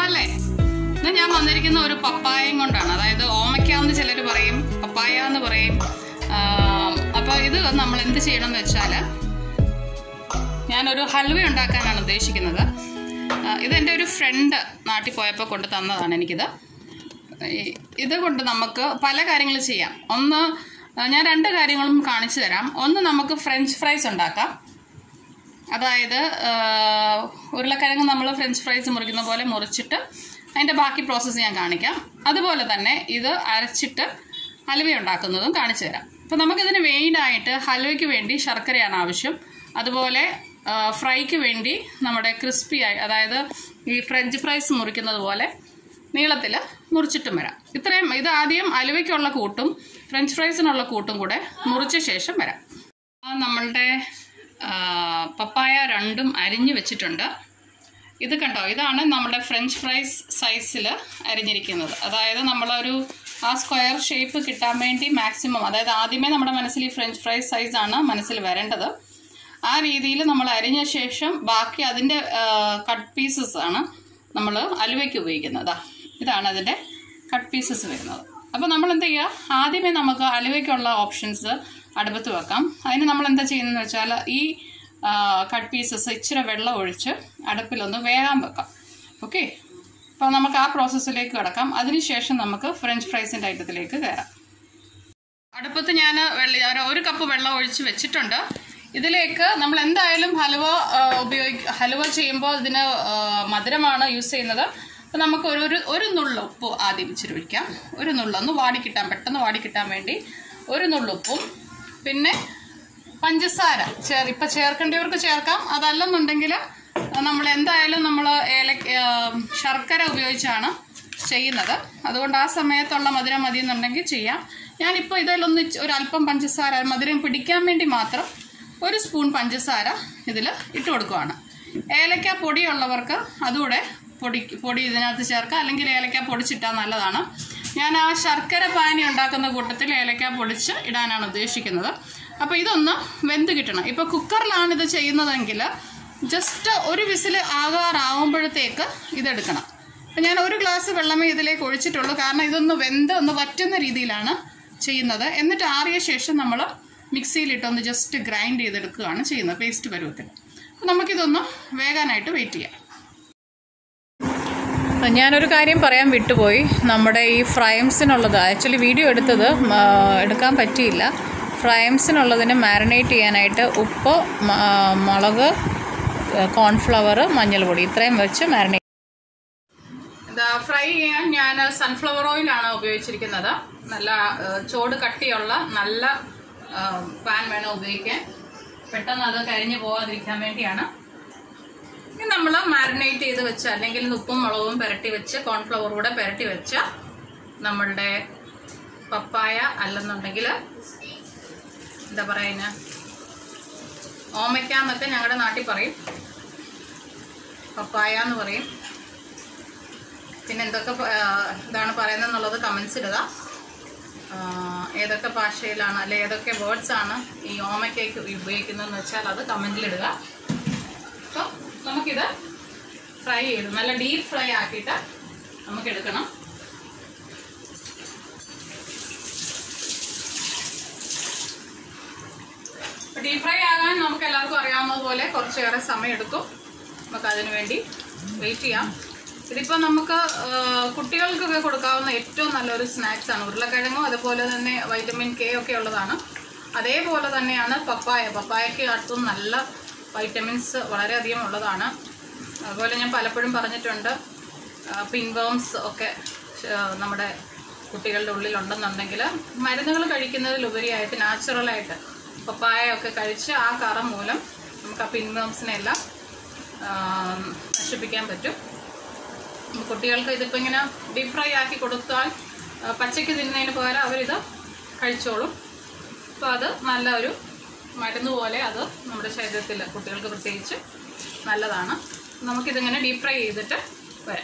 സുഖമല്ലേ ഇന്ന് ഞാൻ വന്നിരിക്കുന്ന ഒരു പപ്പായയും കൊണ്ടാണ് അതായത് ഓമയ്ക്ക എന്ന് ചിലർ പറയും പപ്പായ എന്ന് പറയും ആം, അപ്പോൾ ഇത് നമ്മൾ എന്ത് ചെയ്യണം എന്ന് വെച്ചാൽ ഞാനൊരു ഹൽവ ഉണ്ടാക്കാനാണ് ഉദ്ദേശിക്കുന്നത് ആ, ഇത് എൻ്റെ ഒരു ഫ്രണ്ട് നാട്ടിൽ പോയപ്പോൾ കൊണ്ട് തന്നതാണ് എനിക്കിത് ഈ- ഇത് കൊണ്ട് നമുക്ക് പല കാര്യങ്ങൾ ചെയ്യാം ഒന്ന് ആ, ഞാൻ രണ്ട് കാര്യങ്ങളും കാണിച്ചു തരാം ഒന്ന് നമുക്ക് ഫ്രഞ്ച് ഫ്രൈസ് ഉണ്ടാക്കാം അതായത് ആ, ഉരുളക്കിഴങ്ങ് നമ്മൾ ഫ്രഞ്ച് ഫ്രൈസ് മുറിക്കുന്ന പോലെ മുറിച്ചിട്ട് അതിൻ്റെ ബാക്കി പ്രോസസ്സ് ഞാൻ കാണിക്കാം അതുപോലെ തന്നെ ഇത് അരച്ചിട്ട് ഹൽവ ഉണ്ടാക്കുന്നതും കാണിച്ചു തരാം അപ്പോൾ നമുക്കിതിന് മെയിനായിട്ട് ഹൽവയ്ക്ക് വേണ്ടി ശർക്കരയാണ് ആവശ്യം അതുപോലെ ആ, ഫ്രൈക്ക് വേണ്ടി നമ്മുടെ ക്രിസ്പി ആയി അതായത് ഈ ഫ്രഞ്ച് ഫ്രൈസ് മുറിക്കുന്നത് പോലെ നീളത്തിൽ മുറിച്ചിട്ടും വരാം ഇത്രയും ഇത് ആദ്യം അലുവയ്ക്കുള്ള കൂട്ടും ഫ്രഞ്ച് ഫ്രൈസിനുള്ള കൂട്ടും കൂടെ മുറിച്ച ശേഷം വരാം ആ, നമ്മളുടെ ആ, പപ്പായ രണ്ടും അരിഞ്ഞു വെച്ചിട്ടുണ്ട് ഇത് കണ്ടോ ഇതാണ് നമ്മുടെ ഫ്രഞ്ച് ഫ്രൈസ് സൈസിൽ അരിഞ്ഞിരിക്കുന്നത് അതായത് നമ്മളൊരു ആ സ്ക്വയർ ഷേപ്പ് കിട്ടാൻ വേണ്ടി മാക്സിമം അതായത് ആദ്യമേ നമ്മുടെ മനസ്സിൽ ഈ ഫ്രഞ്ച് ഫ്രൈസ് സൈസാണ് മനസ്സിൽ വരേണ്ടത് ആ രീതിയിൽ നമ്മൾ അരിഞ്ഞ ശേഷം ബാക്കി അതിൻ്റെ കട്ട് പീസസ് ആണ് നമ്മൾ അലുവയ്ക്ക് ഉപയോഗിക്കുന്നത് ദാ, ഇതാണ് അതിൻ്റെ കട്ട് പീസസ് വരുന്നത് അപ്പോൾ നമ്മൾ എന്ത് ചെയ്യുക ആദ്യമേ നമുക്ക് അലുവയ്ക്കുള്ള ഓപ്ഷൻസ് അടുപ്പത്ത് വെക്കാം അതിന് നമ്മൾ എന്താ ചെയ്യുന്നതെന്ന് വെച്ചാൽ ഈ കട്ട് പീസസ് ഇച്ചിരി വെള്ളം ഒഴിച്ച് അടുപ്പിലൊന്ന് വേകാൻ വെക്കാം ഓക്കെ അപ്പോൾ നമുക്ക് ആ പ്രോസസ്സിലേക്ക് കിടക്കാം അതിനുശേഷം നമുക്ക് ഫ്രഞ്ച് ഫ്രൈസിൻ്റെ ഐറ്റത്തിലേക്ക് കയറാം അടുപ്പത്ത് ഞാൻ വെള്ള ഒരു- ഒരു കപ്പ് വെള്ളം ഒഴിച്ച് വെച്ചിട്ടുണ്ട് ഇതിലേക്ക് നമ്മൾ എന്തായാലും ഹലുവ ഉപയോഗിക്ക ഹലുവ ചെയ്യുമ്പോൾ ഇതിന് ആ, മധുരമാണ് യൂസ് ചെയ്യുന്നത് അപ്പോൾ നമുക്ക് ഒരു ഒരു ഒരു നുള്ള ഉപ്പ് ആദ്യം ഇച്ചിരി ഒഴിക്കാം ഒരു നുള്ളൊന്ന് വാടിക്കിട്ടാൻ പെട്ടെന്ന് വാടിക്കിട്ടാൻ വേണ്ടി ഒരു നുള്ളുപ്പും പിന്നെ പഞ്ചസാര ചേർ ഇപ്പം ചേർക്കേണ്ടവർക്ക് ചേർക്കാം അതല്ലെന്നുണ്ടെങ്കിൽ നമ്മൾ എന്തായാലും നമ്മൾ ഏലക്ക ആ, ശർക്കര ഉപയോഗിച്ചാണ് ചെയ്യുന്നത് അതുകൊണ്ട് ആ സമയത്തുള്ള മധുരം മതി എന്നുണ്ടെങ്കിൽ ചെയ്യാം ഞാനിപ്പോൾ ഇതിലൊന്ന് ഇച്ച് ഒരു അല്പം പഞ്ചസാര മധുരം പിടിക്കാൻ വേണ്ടി മാത്രം ഒരു സ്പൂൺ പഞ്ചസാര ഇതിൽ ഇട്ട് കൊടുക്കുവാണ് ഏലക്ക പൊടിയുള്ളവർക്ക് അതുകൂടെ പൊടി പൊടി ഇതിനകത്ത് ചേർക്കാം അല്ലെങ്കിൽ ഏലക്ക പൊടിച്ചിട്ടാൽ നല്ലതാണ് ഞാൻ ആ ശർക്കര പാനി ഉണ്ടാക്കുന്ന കൂട്ടത്തിൽ ഏലക്ക പൊടിച്ച് ഇടാനാണ് ഉദ്ദേശിക്കുന്നത് അപ്പോൾ ഇതൊന്ന് വെന്ത് കിട്ടണം ഇപ്പോൾ കുക്കറിലാണ് ഇത് ചെയ്യുന്നതെങ്കിൽ ജസ്റ്റ് ഒരു വിസിൽ ആകാറാവുമ്പോഴത്തേക്ക് ഇതെടുക്കണം അപ്പം ഞാൻ ഒരു ഗ്ലാസ് വെള്ളമേ ഇതിലേക്ക് ഒഴിച്ചിട്ടുള്ളൂ കാരണം ഇതൊന്ന് വെന്ത് ഒന്ന് വറ്റുന്ന രീതിയിലാണ് ചെയ്യുന്നത് എന്നിട്ട് ആറിയ ശേഷം നമ്മൾ മിക്സിയിലിട്ടൊന്ന് ജസ്റ്റ് ഗ്രൈൻഡ് ചെയ്തെടുക്കുകയാണ് ചെയ്യുന്നത് പേസ്റ്റ് പരുവത്തിൽ അപ്പം നമുക്കിതൊന്ന് വേകാനായിട്ട് വെയിറ്റ് ചെയ്യാം ഞാനൊരു കാര്യം പറയാൻ വിട്ടുപോയി നമ്മുടെ ഈ ഫ്രൈംസിനുള്ളത് ആക്ച്വലി വീഡിയോ എടുത്തത് ആ, എടുക്കാൻ പറ്റിയില്ല ഫ്രൈംസിനുള്ളതിന് മാരിനേറ്റ് ചെയ്യാനായിട്ട് ഉപ്പ് മ- ആ, മുളക് കോൺഫ്ലവർ മഞ്ഞൾപ്പൊടി ഇത്രയും വെച്ച് മാരിനേറ്റ് ഫ്രൈ ചെയ്യാൻ ഞാൻ സൺഫ്ലവർ ഓയിലാണ് ഉപയോഗിച്ചിരിക്കുന്നത് നല്ല ആ, ചോട് കട്ടിയുള്ള നല്ല പാൻ വേണം ഉപയോഗിക്കാൻ പെട്ടെന്ന് അത് കരിഞ്ഞു പോകാതിരിക്കാൻ വേണ്ടിയാണ് ഇനി നമ്മൾ മാരിനേറ്റ് ചെയ്ത് വെച്ച് അല്ലെങ്കിൽ ഉപ്പും മുളകും പുരട്ടി വെച്ച് കോൺഫ്ലവർ കൂടെ പുരട്ടി വെച്ച നമ്മളുടെ പപ്പായ അല്ലെന്നുണ്ടെങ്കിൽ എന്താ പറയുക ഓമയ്ക്ക എന്നൊക്കെ ഞങ്ങളുടെ നാട്ടിൽ പറയും പപ്പായ എന്ന് പറയും പിന്നെ എന്തൊക്കെ പ- ആ, ഇതാണ് പറയുന്നത് എന്നുള്ളത് കമൻസ് ഇടുക ആ, ഏതൊക്കെ ഭാഷയിലാണ് അല്ലെ ഏതൊക്കെ വേർഡ്സ് ആണ് ഈ ഓമയ്ക്കേക്ക് ഉപയോഗിക്കുന്നതെന്ന് വെച്ചാൽ അത് കമൻറ്റിലിടുക അപ്പോൾ നമുക്കിത് ഫ്രൈ ചെയ്ത് നല്ല ഡീപ്പ് ഫ്രൈ ആക്കിയിട്ട് നമുക്ക് എടുക്കണം ഡീപ് ഫ്രൈ ആകാൻ നമുക്ക് എല്ലാവർക്കും അറിയാവുന്നത് പോലെ കുറച്ചേറെ സമയം എടുക്കും നമുക്ക് അതിനു വേണ്ടി വെയിറ്റ് ചെയ്യാം ഇതിപ്പോൾ നമുക്ക് ആ, കുട്ടികൾക്കൊക്കെ കൊടുക്കാവുന്ന ഏറ്റവും നല്ലൊരു സ്നാക്സ് ആണ് ഉരുളക്കിഴങ്ങും അതുപോലെ തന്നെ വൈറ്റമിൻ കെ ഒക്കെ ഉള്ളതാണ് അതേപോലെ തന്നെയാണ് പപ്പായ പപ്പായക്ക് അടുത്തും നല്ല വൈറ്റമിൻസ് വളരെയധികം ഉള്ളതാണ് അതുപോലെ ഞാൻ പലപ്പോഴും പറഞ്ഞിട്ടുണ്ട് പിൻവേംസ് ഒക്കെ ആ, നമ്മുടെ കുട്ടികളുടെ ഉള്ളിലുണ്ടെന്നുണ്ടെങ്കിൽ മരുന്നുകൾ കഴിക്കുന്നതിലുപരിയായിട്ട് നാച്ചുറലായിട്ട് പപ്പായ ഒക്കെ കഴിച്ച് ആ കറ മൂലം നമുക്ക് ആ പിൻവേംസിനെ എല്ലാം ആ, നശിപ്പിക്കാൻ പറ്റും ഉം, കുട്ടികൾക്ക് ഇതിപ്പോൾ ഇങ്ങനെ ഡീപ് ഫ്രൈ ആക്കി കൊടുത്താൽ ആ, പച്ചയ്ക്ക് തിന്നുന്നതിന് പകരം അവരിത് കഴിച്ചോളും അപ്പോൾ അത് നല്ല ഒരു മരുന്ന് പോലെ അത് നമ്മുടെ ശരീരത്തിൽ കുട്ടികൾക്ക് പ്രത്യേകിച്ച് നല്ലതാണ് നമുക്കിതിങ്ങനെ ഡീപ് ഫ്രൈ ചെയ്തിട്ട് വരാം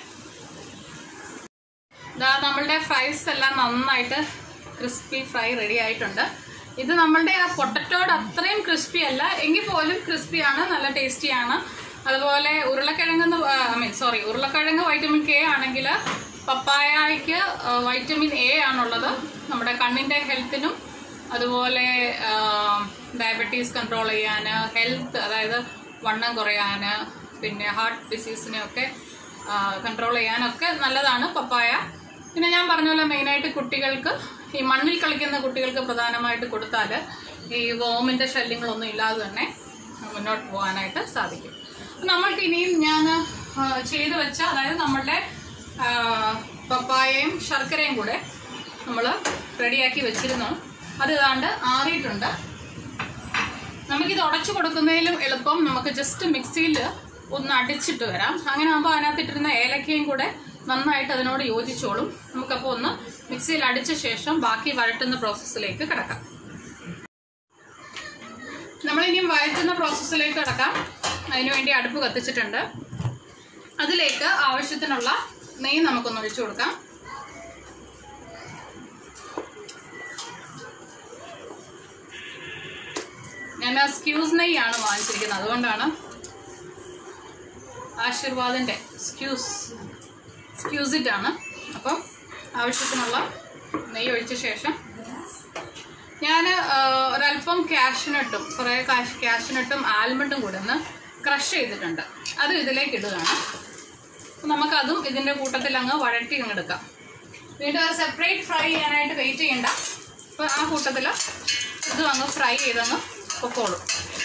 ഇതാ നമ്മളുടെ ഫ്രൈസ് എല്ലാം നന്നായിട്ട് ക്രിസ്പി ഫ്രൈ റെഡി ആയിട്ടുണ്ട് ഇത് നമ്മളുടെ ആ പൊട്ടറ്റോട് അത്രയും ക്രിസ്പി അല്ല എങ്കിൽ പോലും ക്രിസ്പിയാണ് നല്ല ടേസ്റ്റിയാണ് അതുപോലെ ഉരുളക്കിഴങ്ങ് ഐ മീൻ സോറി ഉരുളക്കിഴങ്ങ് വൈറ്റമിൻ കെ ആണെങ്കിൽ പപ്പായയ്ക്ക് വൈറ്റമിൻ എ ആണുള്ളത് നമ്മുടെ കണ്ണിൻ്റെ ഹെൽത്തിനും അതുപോലെ ഡയബറ്റീസ് കൺട്രോൾ ചെയ്യാൻ ഹെൽത്ത് അതായത് വണ്ണം കുറയാൻ പിന്നെ ഹാർട്ട് ഡിസീസിനെയൊക്കെ കൺട്രോൾ ചെയ്യാനൊക്കെ നല്ലതാണ് പപ്പായ പിന്നെ ഞാൻ പറഞ്ഞ പോലെ മെയിനായിട്ട് കുട്ടികൾക്ക് ഈ മണ്ണിൽ കളിക്കുന്ന കുട്ടികൾക്ക് പ്രധാനമായിട്ട് കൊടുത്താൽ ഈ വോമിൻ്റെ ശല്യങ്ങളൊന്നും ഇല്ലാതെ തന്നെ മുന്നോട്ട് പോകാനായിട്ട് സാധിക്കും നമ്മൾക്ക് ഇനിയും ഞാൻ ആ, ചെയ്തു വെച്ച അതായത് നമ്മളുടെ ആ, പപ്പായയും ശർക്കരയും കൂടെ നമ്മൾ റെഡിയാക്കി വെച്ചിരുന്നു അത് ഏതാണ്ട് ആറിയിട്ടുണ്ട് നമുക്കിത് ഉടച്ചു കൊടുക്കുന്നതിലും എളുപ്പം നമുക്ക് ജസ്റ്റ് മിക്സിയിൽ ഒന്ന് അടിച്ചിട്ട് വരാം അങ്ങനെ ആകുമ്പോൾ അതിനകത്തിട്ടിരുന്ന ഏലക്കയും കൂടെ നന്നായിട്ട് അതിനോട് യോജിച്ചോളും നമുക്കപ്പോൾ ഒന്ന് മിക്സിയിൽ അടിച്ച ശേഷം ബാക്കി വഴട്ടുന്ന പ്രോസസ്സിലേക്ക് കിടക്കാം നമ്മളിനിയും വഴറ്റുന്ന പ്രോസസ്സിലേക്ക് കിടക്കാം അതിനുവേണ്ടി അടുപ്പ് കത്തിച്ചിട്ടുണ്ട് അതിലേക്ക് ആവശ്യത്തിനുള്ള നെയ്യ് നമുക്കൊന്ന് ഒഴിച്ചു കൊടുക്കാം ഞാൻ സ്ക്യൂസ് നെയ്യാണ് വാങ്ങിച്ചിരിക്കുന്നത് അതുകൊണ്ടാണ് ആശീർവാദിൻ്റെ സ്ക്യൂസ് സ്ക്യൂസിറ്റ് ആണ് അപ്പം ആവശ്യത്തിനുള്ള നെയ്യ് ഒഴിച്ച ശേഷം ഞാൻ ഒരല്പം കാഷ്നട്ടും കുറേ കാഷ് കാഷ്നട്ടും ആൽമണ്ടും കൂടെ ഒന്ന് ക്രഷ് ചെയ്തിട്ടുണ്ട് അതും ഇതിലേക്ക് ഇടുകയാണ് അപ്പം നമുക്കതും ഇതിൻ്റെ കൂട്ടത്തിൽ അങ്ങ് വഴറ്റി അങ്ങ് എടുക്കാം വീണ്ടും അത് സെപ്പറേറ്റ് ഫ്രൈ ചെയ്യാനായിട്ട് വെയിറ്റ് ചെയ്യണ്ട അപ്പോൾ ആ കൂട്ടത്തിൽ ഇതും അങ്ങ് ഫ്രൈ ചെയ്തങ്ങ് പൊക്കോളും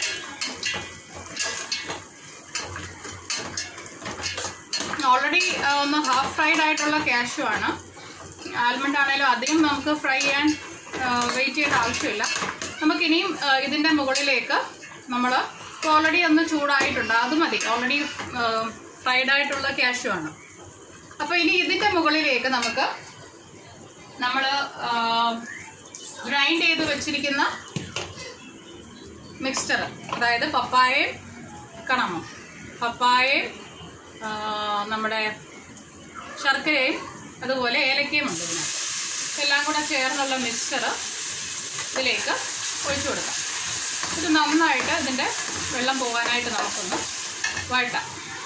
ഓൾറെഡി ഒന്ന് ഹാഫ് ഫ്രൈഡ് ആയിട്ടുള്ള കാഷ്യൂ ആണ് ആൽമണ്ട് ആണെങ്കിലും അധികം നമുക്ക് ഫ്രൈ ചെയ്യാൻ വെയിറ്റ് ചെയ്യേണ്ട ആവശ്യമില്ല നമുക്കിനിയും ആ, ഇതിൻ്റെ മുകളിലേക്ക് നമ്മൾ ഓൾറെഡി ഒന്ന് ചൂടായിട്ടുണ്ട് അത് മതി ഓൾറെഡി ഫ്രൈഡ് ആയിട്ടുള്ള കാഷ്യൂ ആണ് അപ്പോൾ ഇനി ഇതിൻ്റെ മുകളിലേക്ക് നമുക്ക് നമ്മൾ ഗ്രൈൻഡ് ചെയ്ത് വെച്ചിരിക്കുന്ന മിക്സ്ചർ അതായത് പപ്പായയും കണമും പപ്പായയും ആ, നമ്മുടെ ശർക്കരയും അതുപോലെ ഏലക്കയും ഉണ്ട് ഇതിന് എല്ലാം കൂടെ ചേർന്നുള്ള മിക്സ്ചർ ഇതിലേക്ക് ഒഴിച്ചു കൊടുക്കാം ഇത് നന്നായിട്ട് ഇതിൻ്റെ വെള്ളം പോകാനായിട്ട് നമുക്കൊന്ന് വഴട്ടാം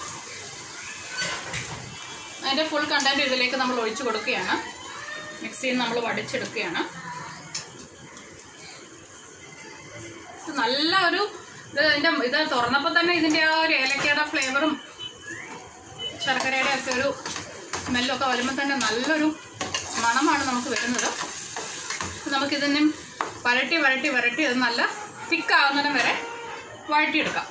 അതിൻ്റെ ഫുൾ കണ്ടൻറ്റ് ഇതിലേക്ക് നമ്മൾ ഒഴിച്ചു കൊടുക്കുകയാണ് മിക്സിയിൽ നമ്മൾ വടിച്ചെടുക്കുകയാണ് ഇത് നല്ല ഒരു ഇത് ഇതിൻ്റെ ഇത് തുറന്നപ്പോൾ തന്നെ ഇതിൻ്റെ ആ ഒരു ഏലക്കയുടെ ഫ്ലേവറും ശർക്കരയുടെ ഒക്കെ ഒരു സ്മെല്ലൊക്കെ വരുമ്പോൾ തന്നെ നല്ലൊരു മണമാണ് നമുക്ക് വരുന്നത് അപ്പോൾ നമുക്കിതിനെ വരട്ടി വരട്ടി വരട്ടി അത് നല്ല തിക്കാവുന്നതിന് വരെ വഴട്ടിയെടുക്കാം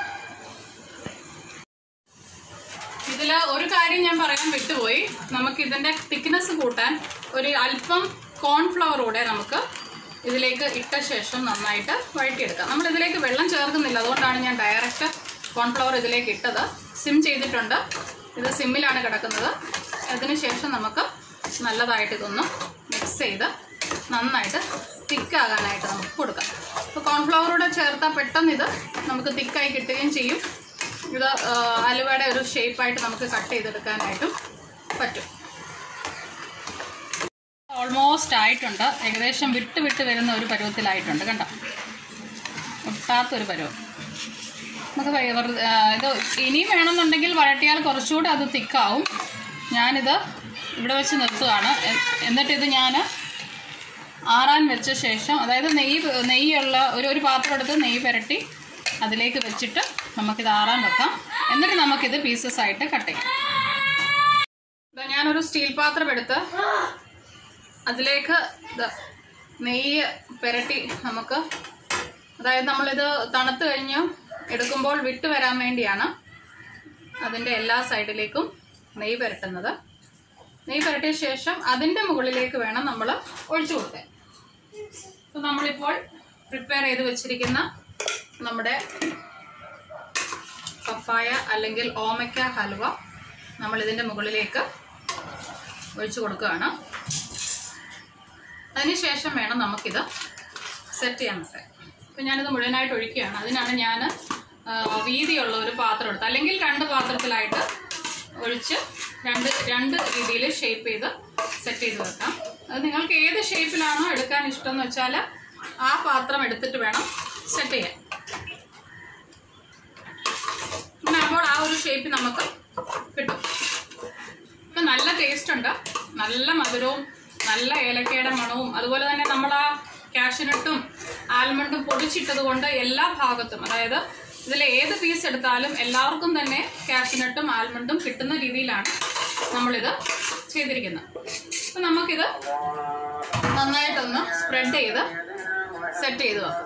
ഇതിൽ ഒരു കാര്യം ഞാൻ പറയാൻ വിട്ടുപോയി നമുക്ക് ഇതിൻ്റെ തിക്നെസ് കൂട്ടാൻ ഒരു അല്പം കോൺഫ്ലവർ കൂടെ നമുക്ക് ഇതിലേക്ക് ഇട്ട ശേഷം നന്നായിട്ട് വഴറ്റിയെടുക്കാം നമ്മൾ ഇതിലേക്ക് വെള്ളം ചേർക്കുന്നില്ല അതുകൊണ്ടാണ് ഞാൻ ഡയറക്റ്റ് കോൺഫ്ലവർ ഇതിലേക്ക് ഇട്ടത് സിം ചെയ്തിട്ടുണ്ട് ഇത് സിമ്മിലാണ് കിടക്കുന്നത് അതിന് ശേഷം നമുക്ക് നല്ലതായിട്ട് ഇതൊന്ന് മിക്സ് ചെയ്ത് നന്നായിട്ട് തിക്കാകാനായിട്ട് നമുക്ക് കൊടുക്കാം അപ്പോൾ കോൺഫ്ലവർ കൂടെ ചേർത്താൽ പെട്ടെന്ന് ഇത് നമുക്ക് തിക്കായി കിട്ടുകയും ചെയ്യും ഇത് ആ, അലുവയുടെ ഒരു ഷേപ്പായിട്ട് നമുക്ക് കട്ട് ചെയ്തെടുക്കാനായിട്ടും പറ്റും ഓൾമോസ്റ്റ് ആയിട്ടുണ്ട് ഏകദേശം വിട്ട് വിട്ട് വരുന്ന ഒരു പരുവത്തിലായിട്ടുണ്ട് കണ്ടോ ഒട്ടാത്തൊരു പരുവം നമുക്ക് വൈ- വെറു- ആ, ഇത് ഇനിയും വേണമെന്നുണ്ടെങ്കിൽ വഴട്ടിയാൽ കുറച്ചുകൂടെ അത് തിക്കാവും ഞാനിത് ഇവിടെ വെച്ച് നിർത്തുകയാണ് എ- എന്നിട്ട് ഇത് ഞാൻ ആറാൻ വെച്ച ശേഷം അതായത് നെയ്യ് പ- നെയ്യുള്ള ഒരു ഒരു പാത്രം എടുത്ത് നെയ്യ് പുരട്ടി അതിലേക്ക് വെച്ചിട്ട് നമുക്കിത് ആറാൻ വെക്കാം എന്നിട്ട് നമുക്കിത് പീസസ് ആയിട്ട് കട്ട് ചെയ്യാം ഇതാ ഞാനൊരു സ്റ്റീൽ പാത്രം എടുത്ത് അതിലേക്ക് ഇത് നെയ്യ് പുരട്ടി നമുക്ക് അതായത് നമ്മളിത് തണുത്ത് കഴിഞ്ഞ് എടുക്കുമ്പോൾ വിട്ട് വരാൻ വേണ്ടിയാണ് അതിൻ്റെ എല്ലാ സൈഡിലേക്കും നെയ്യ് പുരട്ടുന്നത് നെയ്യ് പുരട്ടിയ ശേഷം അതിൻ്റെ മുകളിലേക്ക് വേണം നമ്മൾ ഒഴിച്ചു കൊടുക്കാൻ അപ്പോൾ നമ്മളിപ്പോൾ പ്രിപ്പയർ ചെയ്ത് വെച്ചിരിക്കുന്ന നമ്മുടെ പപ്പായ അല്ലെങ്കിൽ ഓമയ്ക്ക ഹൽവ നമ്മൾ ഇതിൻ്റെ മുകളിലേക്ക് ഒഴിച്ചു കൊടുക്കുകയാണ് അതിനുശേഷം വേണം നമുക്കിത് സെറ്റ് ചെയ്യാൻ പറ്റാൻ അപ്പം ഞാനിത് മുഴുവനായിട്ട് ഒഴിക്കുകയാണ് അതിനാണ് ഞാൻ വീതിയുള്ള ഒരു പാത്രം എടുത്തത് അല്ലെങ്കിൽ രണ്ട് പാത്രത്തിലായിട്ട് ഒഴിച്ച് രണ്ട് രണ്ട് രീതിയിൽ ഷേപ്പ് ചെയ്ത് സെറ്റ് ചെയ്ത് വെക്കാം അത് നിങ്ങൾക്ക് ഏത് ഷേപ്പിലാണോ എടുക്കാൻ ഇഷ്ടം എന്ന് വെച്ചാൽ ആ പാത്രം എടുത്തിട്ട് വേണം സെറ്റ് ചെയ്യാൻ അങ്ങനെ ചെയ്യുമ്പോൾ ആ ഒരു ഷേപ്പ് നമുക്ക് കിട്ടും ഇപ്പം നല്ല ടേസ്റ്റ് ഉണ്ട് നല്ല മധുരവും നല്ല ഏലക്കയുടെ മണവും അതുപോലെ തന്നെ നമ്മൾ ആ കാഷ്യനട്ടും ആൽമണ്ടും പൊടിച്ചിട്ടത് കൊണ്ട് എല്ലാ ഭാഗത്തും അതായത് ഇതിൽ ഏത് പീസ് എടുത്താലും എല്ലാവർക്കും തന്നെ കാഷ്യനട്ടും ആൽമണ്ടും കിട്ടുന്ന രീതിയിലാണ് നമ്മളിത് ചെയ്തിരിക്കുന്നത് അപ്പം നമുക്കിത് നന്നായിട്ടൊന്ന് സ്പ്രെഡ് ചെയ്ത് സെറ്റ് ചെയ്ത് വെക്കാം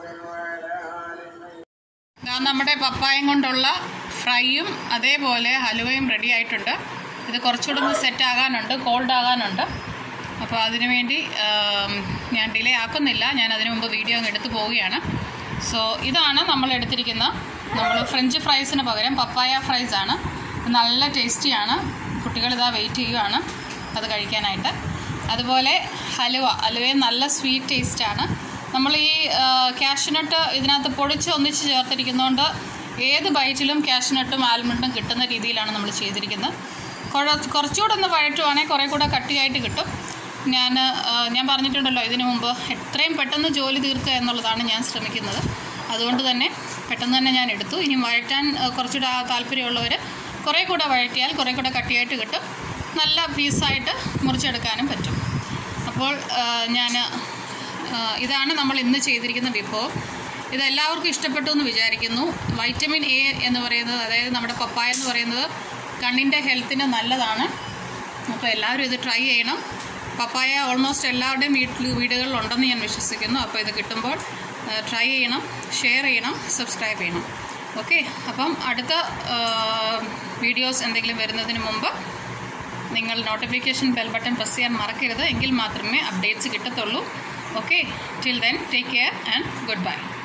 ദാ നമ്മുടെ പപ്പായം കൊണ്ടുള്ള ഫ്രൈയും അതേപോലെ ഹലുവയും റെഡി ആയിട്ടുണ്ട് ഇത് കുറച്ചുകൂടെ ഒന്ന് സെറ്റ് ആകാനുണ്ട് കോൾഡ് ആകാനുണ്ട് അപ്പോൾ അതിനു വേണ്ടി ആം, ഞാൻ ഡിലേ ആക്കുന്നില്ല ഞാൻ അതിനു മുമ്പ് വീഡിയോ അങ്ങ് എടുത്തു പോവുകയാണ് സോ ഇതാണ് നമ്മൾ എടുത്തിരിക്കുന്ന നമ്മൾ ഫ്രഞ്ച് ഫ്രൈസിന് പകരം പപ്പായ ഫ്രൈസ് ആണ് ഇത് നല്ല ടേസ്റ്റിയാണ് കുട്ടികൾ ഇതാ വെയിറ്റ് ചെയ്യുകയാണ് അത് കഴിക്കാനായിട്ട് അതുപോലെ ഹലുവ ഹലുവയും നല്ല സ്വീറ്റ് ടേസ്റ്റാണ് നമ്മൾ ഈ കാഷ്നട്ട് ഇതിനകത്ത് പൊടിച്ച് ഒന്നിച്ച് ചേർത്തിരിക്കുന്നതുകൊണ്ട് ഏത് ബൈറ്റിലും കാഷ്നട്ടും ആൽമണ്ടും കിട്ടുന്ന രീതിയിലാണ് നമ്മൾ ചെയ്തിരിക്കുന്നത് കുറ- കുറച്ചുകൂടെ ഒന്ന് വഴറ്റുവാണെങ്കിൽ കുറേ കൂടെ കട്ടിയായിട്ട് കിട്ടും ഞാൻ ആ, ഞാൻ പറഞ്ഞിട്ടുണ്ടല്ലോ ഇതിനു മുമ്പ് എത്രയും പെട്ടെന്ന് ജോലി തീർക്കുക എന്നുള്ളതാണ് ഞാൻ ശ്രമിക്കുന്നത് അതുകൊണ്ട് തന്നെ പെട്ടെന്ന് തന്നെ ഞാൻ എടുത്തു ഇനി വഴറ്റാൻ ആ, കുറച്ചുകൂടെ ആ താല്പര്യമുള്ളവർ കുറേ കൂടെ വഴറ്റിയാൽ കുറേ കൂടെ കട്ടിയായിട്ട് കിട്ടും നല്ല പീസായിട്ട് മുറിച്ചെടുക്കാനും പറ്റും അപ്പോൾ ഞാൻ ഇതാണ് നമ്മൾ ഇന്ന് ചെയ്തിരിക്കുന്ന വിഭവം ഇത് എല്ലാവർക്കും ഇഷ്ടപ്പെട്ടു എന്ന് വിചാരിക്കുന്നു വൈറ്റമിൻ എ എന്ന് പറയുന്നത് അതായത് നമ്മുടെ പപ്പായ എന്ന് പറയുന്നത് കണ്ണിൻ്റെ ഹെൽത്തിന് നല്ലതാണ് അപ്പോൾ എല്ലാവരും ഇത് ട്രൈ ചെയ്യണം പപ്പായ ഓൾമോസ്റ്റ് എല്ലാവരുടെയും വീട്ടിൽ വീടുകളിലുണ്ടെന്ന് ഞാൻ വിശ്വസിക്കുന്നു അപ്പോൾ ഇത് കിട്ടുമ്പോൾ ട്രൈ ചെയ്യണം ഷെയർ ചെയ്യണം സബ്സ്ക്രൈബ് ചെയ്യണം ഓക്കെ അപ്പം അടുത്ത വീഡിയോസ് എന്തെങ്കിലും വരുന്നതിന് മുമ്പ് നിങ്ങൾ നോട്ടിഫിക്കേഷൻ ബെൽ ബട്ടൺ പ്രസ് ചെയ്യാൻ മറക്കരുത് എങ്കിൽ മാത്രമേ അപ്ഡേറ്റ്സ് കിട്ടത്തുള്ളൂ okay till then take care and good bye